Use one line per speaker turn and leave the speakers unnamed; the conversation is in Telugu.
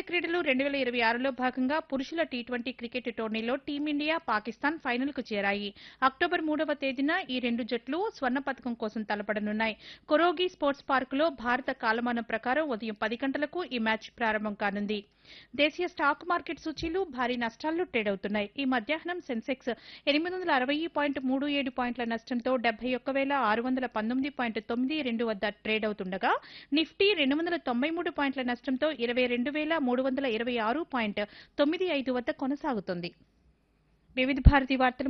ఆసియా క్రీడలు రెండు వేల ఇరవై ఆరులో భాగంగా పురుషుల టీ ట్వంటీ క్రికెట్ టోర్నీలో టీమిండియా పాకిస్తాన్ ఫైనల్కు చేరాయి అక్టోబర్ మూడవ తేదీన ఈ రెండు జట్లు స్వర్ణ పథకం కోసం తలపడనున్నాయి కొరోగి స్పోర్ట్స్ పార్కులో భారత కాలమానం ప్రకారం ఉదయం పది గంటలకు ఈ మ్యాచ్ ప్రారంభం కానుంది దేశీయ స్టాక్ మార్కెట్ సూచీలు భారీ నష్టాల్లో ట్రేడ్ అవుతున్నాయి ఈ మధ్యాహ్నం సెన్సెక్స్ ఎనిమిది వందల అరవై పాయింట్ మూడు ఏడు పాయింట్ల నష్టంతో డెబ్బై ఒక్క వేల ఆరు వందల పంతొమ్మిది పాయింట్ తొమ్మిది రెండు వద్ద ట్రేడ్ అవుతుండగా నిఫ్టీ రెండు వందల తొంభై మూడు పాయింట్ల నష్టంతో ఇరవై రెండు వేల మూడు వందల ఇరవై ఆరు పాయింట్ తొమ్మిది ఐదు వద్ద కొనసాగుతుంది వివిధ భారతి వార్తలు